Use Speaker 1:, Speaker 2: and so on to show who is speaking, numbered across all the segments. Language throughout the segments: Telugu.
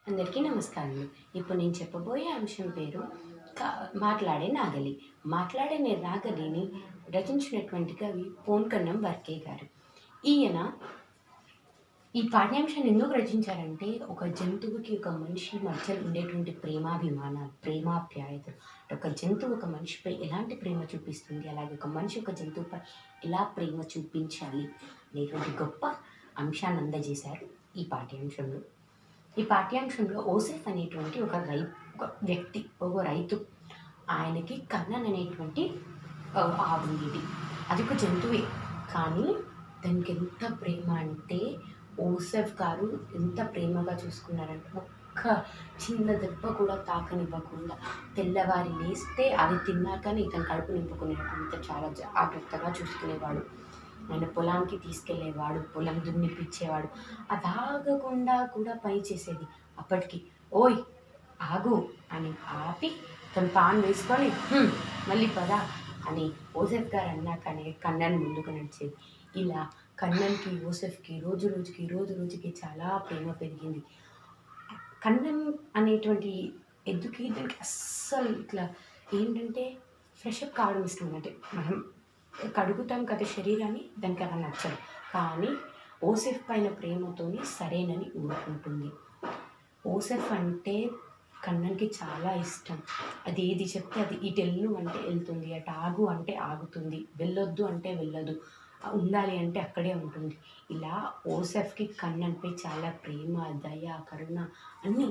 Speaker 1: అందరికీ నమస్కారములు ఇప్పుడు నేను చెప్పబోయే అంశం పేరు కా- మాట్లాడే నాగలి మాట్లాడే నే- నాగలిని రచించినటువంటి కవి పోన్కన్నం వర్కే గారు ఈయన ఈ పాఠ్యాంశాన్ని ఎందుకు రచించారంటే ఒక జంతువుకి ఒక మనిషి మధ్య ఉండేటువంటి ప్రేమాభిమానాలు ప్రేమాప్యాయతలు ఒక జంతువు ఒక మనిషిపై ఎలాంటి ప్రేమ చూపిస్తుంది అలాగే ఒక మనిషి ఒక జంతువుపై ఎలా ప్రేమ చూపించాలి అనేటువంటి గొప్ప అంశాన్ని అందజేశారు ఈ పాఠ్యాంశంలో ఈ పాఠ్యాంశంలో ఓసెఫ్ అనేటువంటి ఒక రై ఒక వ్యక్తి ఒక రైతు ఆయనకి కన్నన్ అనేటువంటి ఆ, ఆవు ఉండేది అది ఒక జంతువే కానీ దానికి ఎంత ప్రేమ అంటే ఓసెఫ్ గారు ఎంత ప్రేమగా చూసుకున్నారంటే ఒక్క చిన్న దెబ్బ కూడా తాకనివ్వకుండా తెల్లవారి లేస్తే అది తిన్నాకనే ఇతను కడుపు నింపుకునేటంత చాలా జాగ్రత్తగా చూసుకునేవాడు ఆయన పొలానికి తీసుకెళ్లేవాడు పొలం దున్నిపించేవాడు అది ఆగకుండా కూడా పని చేసేది అప్పటికి ఓయ్ ఆగు అని ఆపి తన పాన్ వేసుకొని "హ్మ్, మళ్ళీ పదా అని ఓసెఫ్ గారు అన్నాకనే కన్నన్ ముందుకు నడిచేది ఇలా కన్నన్కి యోసెఫ్కి రోజు రోజుకి రోజు రోజుకి చాలా ప్రేమ పెరిగింది కన్నన్ అనేటువంటి ఎద్దుకి దానికి అస్సలు ఇట్లా ఏంటంటే ఫ్రెష్ అప్ కావడం ఇష్టం అంటే మనం కడుగుతాం కదా శరీరాన్ని దానికి అలా నచ్చదు కానీ ఓసెఫ్ పైన ప్రేమతోని సరేనని ఊరుకుంటుంది ఓసెఫ్ అంటే కన్నన్కి చాలా ఇష్టం అది ఏది చెప్తే అది ఇటు వెళ్ళు అంటే వెళ్తుంది అటు ఆగు అంటే ఆగుతుంది వెళ్ళొద్దు అంటే వెళ్ళదు ఉండాలి అంటే అక్కడే ఉంటుంది ఇలా ఓసెఫ్కి కన్నన్పై చాలా ప్రేమ దయ కరుణ అన్నీ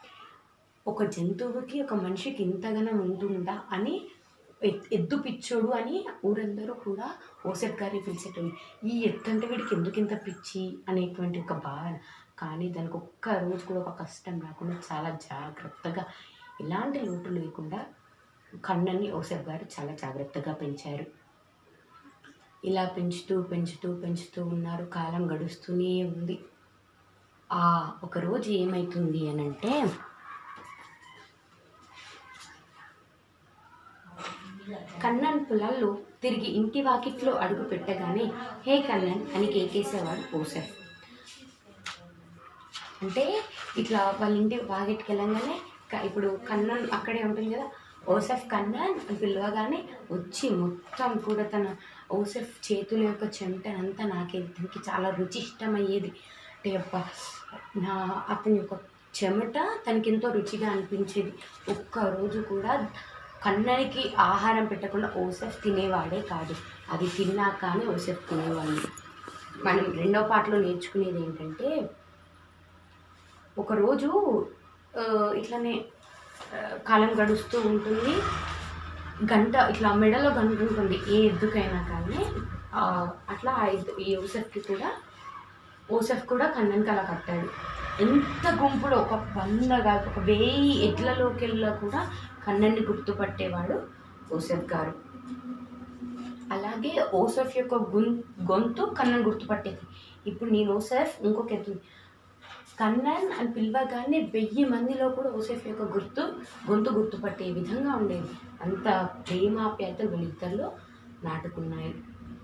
Speaker 1: ఒక జంతువుకి ఒక మనిషికి ఇంతగానో ఉంటుందా అని ఎత్- ఎద్దు పిచ్చోడు అని ఊరందరూ కూడా ఓసెఫ్ గారిని పిలిచేటోళ్ళు ఈ ఎత్తు అంటే వీడికి ఎందుకు ఇంత పిచ్చి అనేటువంటి ఒక భావన కానీ దానికి ఒక్క రోజు కూడా ఒక కష్టం రాకుండా చాలా జాగ్రత్తగా ఎలాంటి లోటు లేకుండా కన్నన్ని ఓసెఫ్ గారు చాలా జాగ్రత్తగా పెంచారు ఇలా పెంచుతూ పెంచుతూ పెంచుతూ ఉన్నారు కాలం గడుస్తూనే ఉంది ఆ ఒక రోజు ఏమవుతుంది అని అంటే కన్నన్ పొలాల్లో తిరిగి ఇంటి వాకిట్లో అడుగు పెట్టగానే హే కన్నన్ అని కేకేసేవాడు ఓసెఫ్ అంటే ఇట్లా వాళ్ళ ఇంటి వాకిట్కి వెళ్ళంగానే క- ఇప్పుడు కన్నన్ అక్కడే ఉంటుంది కదా ఓసెఫ్ కన్నన్ అని పిలవగానే వచ్చి మొత్తం కూడా తన ఓసెఫ్ చేతుల యొక్క చెమటనంతా నాకే దానికి చాలా రుచి ఇష్టమయ్యేది అంటే అబ్బా నా అతని యొక్క చెమట తనకి ఎంతో రుచిగా అనిపించేది ఒక్క రోజు కూడా కన్ననికి ఆహారం పెట్టకుండా ఓసెఫ్ తినేవాడే కాదు అది తిన్నాక కానీ ఓసెఫ్ తినేవాళ్ళు మనం రెండో పాటలో నేర్చుకునేది ఏంటంటే ఒకరోజు ఆ, ఇట్లానే ఆ, కాలం గడుస్తూ ఉంటుంది గంట ఇట్లా మెడలో గంట ఉంటుంది ఏ ఎద్దుకైనా కానీ ఆ, అట్లా ఆ ఎద్దు ఈ ఓసెఫ్కి కూడా ఓసెఫ్ కూడా కన్నన్కి అలా కట్టాడు ఎంత గుంపులో ఒక వంద కాదు ఒక వెయ్యి ఎడ్లలోకి వెళ్ళా కూడా కన్నన్ని గుర్తుపట్టేవాడు ఓసెఫ్ గారు అలాగే ఓసెఫ్ యొక్క గున్ గొంతు కన్నన్ గుర్తుపట్టేది ఇప్పుడు నేను ఓసెఫ్ ఇంకొక ఎద్దు కన్నన్ అని పిలవగానే వెయ్యి మందిలో కూడా ఓసెఫ్ యొక్క గుర్తు గొంతు గుర్తుపట్టే విధంగా ఉండేది అంత ప్రేమాప్యాయతలు వీళ్ళిద్దరిలో నాటుకున్నాయి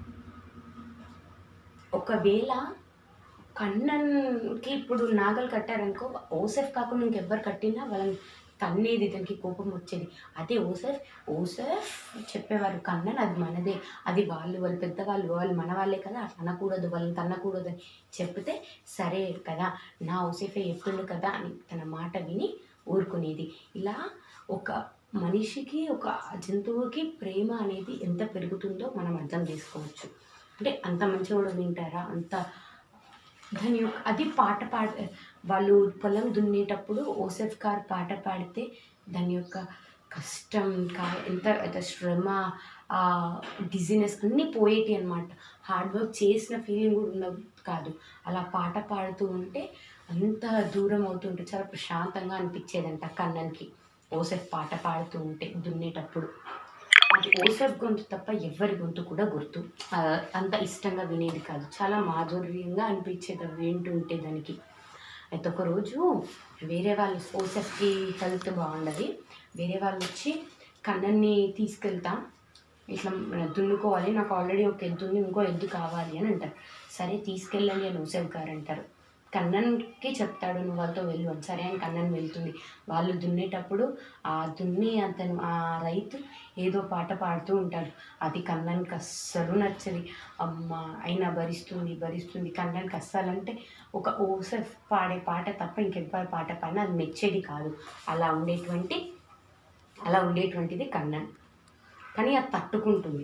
Speaker 1: ఒకవేళ కన్నన్కి ఇప్పుడు నాగలు కట్టారనుకో ఓసెఫ్ కాకుండా ఇంకెవ్వరు కట్టినా వాళ్ళని తన్నేది దానికి కోపం వచ్చేది అదే ఓసెఫ్ ఓసెఫ్ చెప్పేవారు కన్నన్ అది మనదే అది వాళ్ళు వాళ్ళు పెద్దవాళ్ళు వాళ్ళు మన వాళ్ళే కదా అట్లా అనకూడదు వాళ్ళని తన్నకూడదు అని చెప్తే సరే కదా నా ఓసెఫే చెప్తుండు కదా అని తన మాట విని ఊరుకునేది ఇలా ఒక మనిషికి ఒక జంతువుకి ప్రేమ అనేది ఎంత పెరుగుతుందో మనం అర్థం చేసుకోవచ్చు అంటే అంత మంచిగా కూడా వింటారా అంత దాని యొక్క అది పాట పాడ వాళ్ళు పొలం దున్నేటప్పుడు ఓసెఫ్ గారు పాట పాడితే దాని యొక్క కష్టం కా ఎంత ఎంత శ్రమ ఆ డిజినెస్ అన్నీ పోయేటి అనమాట హార్డ్ వర్క్ చేసిన ఫీలింగ్ కూడా ఉండదు కాదు అలా పాట పాడుతూ ఉంటే అంత దూరం అవుతుంటే చాలా ప్రశాంతంగా అనిపించేదంట కన్నన్కి ఓసెఫ్ పాట పాడుతూ ఉంటే దున్నేటప్పుడు అది ఓసెఫ్ గొంతు తప్ప ఎవరి గొంతు కూడా గుర్తు ఆ, అంత ఇష్టంగా వినేది కాదు చాలా మాధుర్యంగా అనిపించేది అవి వింటుంటే దానికి అయితే ఒకరోజు వేరే వాళ్ళు ఓసెఫ్కి హెల్త్ బాగుండదు వేరే వాళ్ళు వచ్చి కన్నన్ని తీసుకెళ్తాం ఇట్లా మన దున్నుకోవాలి నాకు ఆల్రెడీ ఒక ఎద్దు ఉంది ఇంకో ఎద్దు కావాలి అని అంటారు సరే తీసుకెళ్ళండి అని ఓసెఫ్ గారు అంటారు కన్నన్కి చెప్తాడు నువ్వు వాళ్ళతో వెళ్ళు అని సరే అని కన్నన్ వెళ్తుంది వాళ్ళు దున్నేటప్పుడు ఆ దున్ని అతను ఆ రైతు ఏదో పాట పాడుతూ ఉంటాడు అది కన్నన్కి అస్సలు నచ్చది అమ్మ అయినా భరిస్తుంది భరిస్తుంది కన్నన్కి అస్సలంటే ఒక ఓసెఫ్ పాడే పాట తప్ప ఇంకెవ్వరి పాట పైన అది మెచ్చేది కాదు అలా ఉండేటువంటి అలా ఉండేటువంటిది కన్నన్ కానీ అది తట్టుకుంటుంది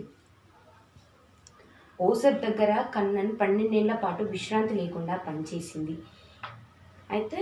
Speaker 1: ఓసెఫ్ దగ్గర కన్నన్ పన్నెండేళ్ల పాటు విశ్రాంతి లేకుండా పనిచేసింది అయితే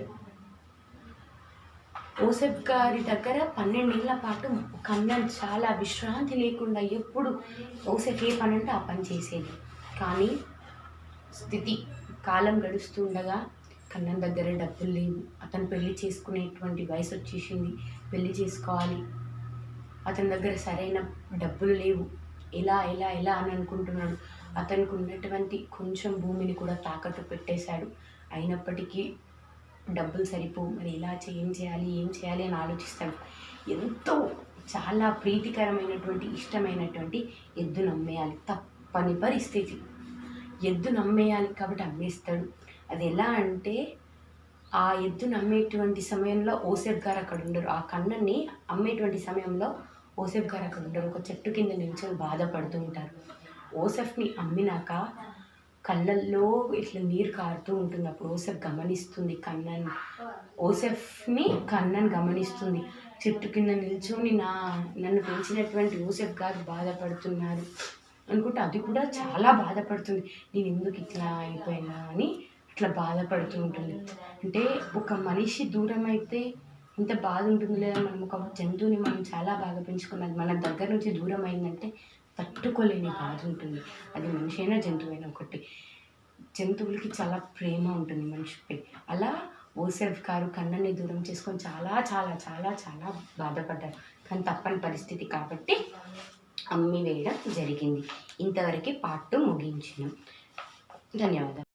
Speaker 1: ఓసెఫ్ గారి దగ్గర పన్నెండేళ్ల పాటు కన్నన్ చాలా విశ్రాంతి లేకుండా ఎప్పుడు ఓసెఫ్ ఏ పని అంటే ఆ పని చేసేది కానీ స్థితి కాలం గడుస్తుండగా కన్నన్ దగ్గర డబ్బులు లేవు అతను పెళ్లి చేసుకునేటువంటి వయసు వచ్చేసింది పెళ్లి చేసుకోవాలి అతని దగ్గర సరైన డబ్బులు లేవు ఎలా ఎలా ఎలా అని అనుకుంటున్నాడు అతనికి ఉన్నటువంటి కొంచెం భూమిని కూడా తాకట్టు పెట్టేశాడు అయినప్పటికీ డబ్బులు సరిపోవు మరి ఎలా చే ఏం చేయాలి ఏం చేయాలి అని ఆలోచిస్తాడు ఎంతో చాలా ప్రీతికరమైనటువంటి ఇష్టమైనటువంటి ఎద్దు నమ్మేయాలి తప్పని పరిస్థితి ఎద్దు నమ్మేయాలి కాబట్టి అమ్మేస్తాడు అది ఎలా అంటే ఆ ఎద్దును అమ్మేటువంటి సమయంలో ఓసేఫ్ గారు అక్కడ ఉండరు ఆ కన్నని అమ్మేటువంటి సమయంలో ఓసెఫ్ గారు అక్కడ ఉండరు ఒక చెట్టు కింద నిల్చొని బాధపడుతూ ఉంటారు ఓసెఫ్ని అమ్మినాక కళ్ళల్లో ఇట్లా నీరు కారుతూ ఉంటుంది అప్పుడు ఓసెఫ్ గమనిస్తుంది కన్నన్ ఓసెఫ్ని కన్నన్ గమనిస్తుంది చెట్టు కింద నిల్చొని నా నన్ను పెంచినటువంటి ఓసెఫ్ గారు బాధపడుతున్నారు అనుకుంటే అది కూడా చాలా బాధపడుతుంది నేను ఎందుకు ఇట్లా అయిపోయినా అని ఇట్లా బాధపడుతూ ఉంటుంది అంటే ఒక మనిషి దూరం అయితే ఎంత బాధ ఉంటుంది లేదా మనం ఒక జంతువుని మనం చాలా బాగా పెంచుకున్నది మన దగ్గర నుంచి దూరం అయిందంటే తట్టుకోలేని బాధ ఉంటుంది అది మనిషి అయినా జంతువైనా ఒకటి జంతువులకి చాలా ప్రేమ ఉంటుంది మనిషిపై అలా ఓసెఫ్ గారు కన్నని దూరం చేసుకొని చాలా చాలా చాలా చాలా బాధపడ్డారు కానీ తప్పని పరిస్థితి కాబట్టి అమ్మి వేయడం జరిగింది ఇంతవరకు పార్ట్ ముగించినాం ధన్యవాదాలు